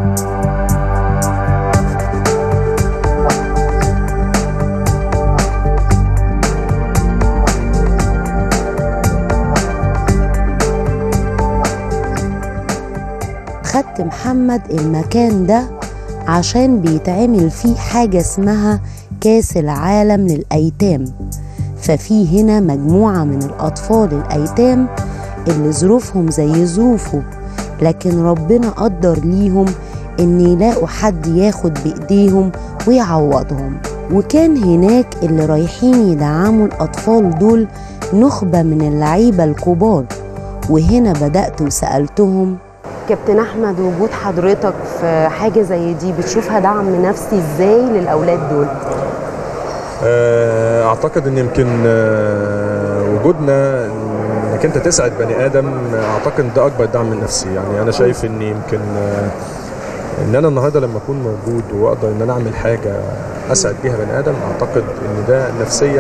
خدت محمد المكان ده عشان بيتعمل فيه حاجة اسمها كاس العالم للأيتام ففي هنا مجموعة من الأطفال الأيتام اللي ظروفهم زي ظروفه لكن ربنا قدر ليهم إن يلاقوا حد ياخد بإيديهم ويعوضهم وكان هناك اللي رايحين يدعموا الأطفال دول نخبة من اللعيبة الكبار وهنا بدأت وسألتهم كابتن احمد وجود حضرتك في حاجه زي دي بتشوفها دعم نفسي ازاي للاولاد دول آه، اعتقد ان يمكن آه، وجودنا انك انت تسعد بني ادم اعتقد ده اكبر دعم نفسي يعني انا شايف ان يمكن آه، ان انا النهارده لما اكون موجود واقدر ان انا اعمل حاجه اسعد بيها بني ادم اعتقد ان ده نفسيا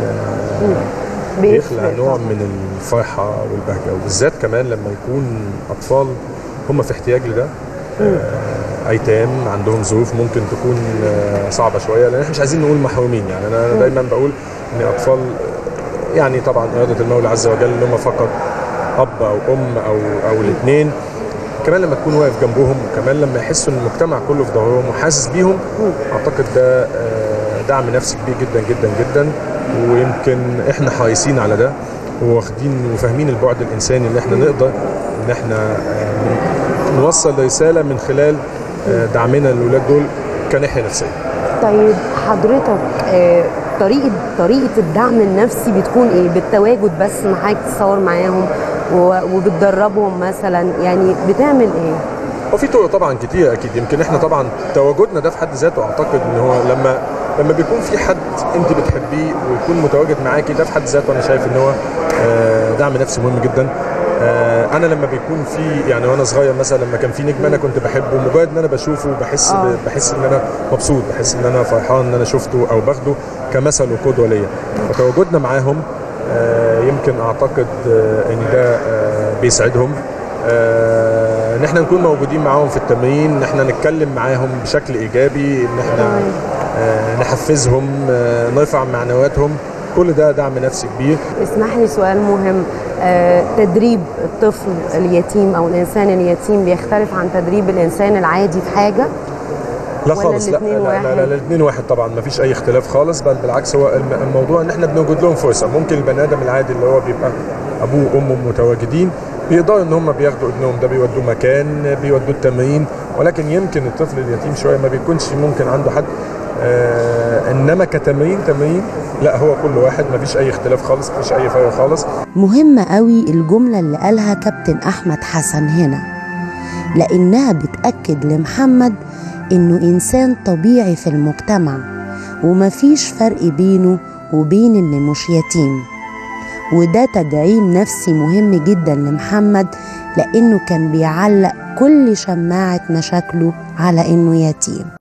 آه، بيخلق نوع من الفرحه والبهجه وبالذات كمان لما يكون اطفال هم في احتياج لده آه، ايتام عندهم ظروف ممكن تكون آه، صعبه شويه لان احنا مش عايزين نقول محرومين يعني انا أنا دايما بقول ان اطفال آه، يعني طبعا اراده المولى عز وجل ان هم فقط اب او ام او او الاثنين كمان لما تكون واقف جنبهم وكمان لما يحسوا ان المجتمع كله في ظهرهم وحاسس بيهم اعتقد ده آه، دعم نفسي كبير جدا جدا جدا ويمكن احنا حريصين على ده واخدين وفاهمين البعد الانساني اللي احنا نقدر ان احنا آه، نوصل رساله من خلال آه، دعمنا للولاد دول كناحيه نفسيه. طيب حضرتك آه، طريقه طريقه الدعم النفسي بتكون ايه بالتواجد بس معاك تصور معاهم و- وبتدربهم مثلا يعني بتعمل ايه وفي طرق طبعا كتير اكيد يمكن احنا طبعا تواجدنا ده في حد ذاته اعتقد ان هو لما لما بيكون في حد انت بتحبيه ويكون متواجد معاكي ده في حد ذاته انا شايف ان هو آه، دعم نفسي مهم جدا آه، انا لما بيكون في يعني وانا صغير مثلا لما كان في نجم انا كنت بحبه مجرد ان انا بشوفه بحس آه. ب- بحس ان انا مبسوط بحس ان انا فرحان ان انا شفته او باخده كمثل وقدوه ليا فتواجدنا معاهم آه، يمكن اعتقد آه، ان ده آه، بيسعدهم آه، ان احنا نكون موجودين معاهم في التمرين ان احنا نتكلم معاهم بشكل ايجابي ان احنا آه، نحفزهم آه، نرفع معنوياتهم كل ده دعم نفسي كبير اسمح لي سؤال مهم آه، تدريب الطفل اليتيم او الانسان اليتيم بيختلف عن تدريب الانسان العادي في حاجه لا ولا خالص لا الاتنين لا, لا, واحد؟ لا, لا الاثنين واحد طبعا ما فيش اي اختلاف خالص بل بالعكس هو الم- الموضوع ان احنا بنوجد لهم فرصه ممكن البني ادم العادي اللي هو بيبقى ابوه وامه متواجدين بيقدروا ان هم بياخدوا ابنهم ده بيودوه مكان بيودوه التمرين ولكن يمكن الطفل اليتيم شويه ما بيكونش ممكن عنده حد آه انما كتمرين تمرين لا هو كل واحد ما فيش اي اختلاف خالص ما فيش اي فرق خالص مهمة قوي الجملة اللي قالها كابتن أحمد حسن هنا لأنها بتأكد لمحمد إنه إنسان طبيعي في المجتمع ومفيش فرق بينه وبين اللي مش يتيم وده تدعيم نفسي مهم جدا لمحمد لأنه كان بيعلق كل شماعة مشاكله على إنه يتيم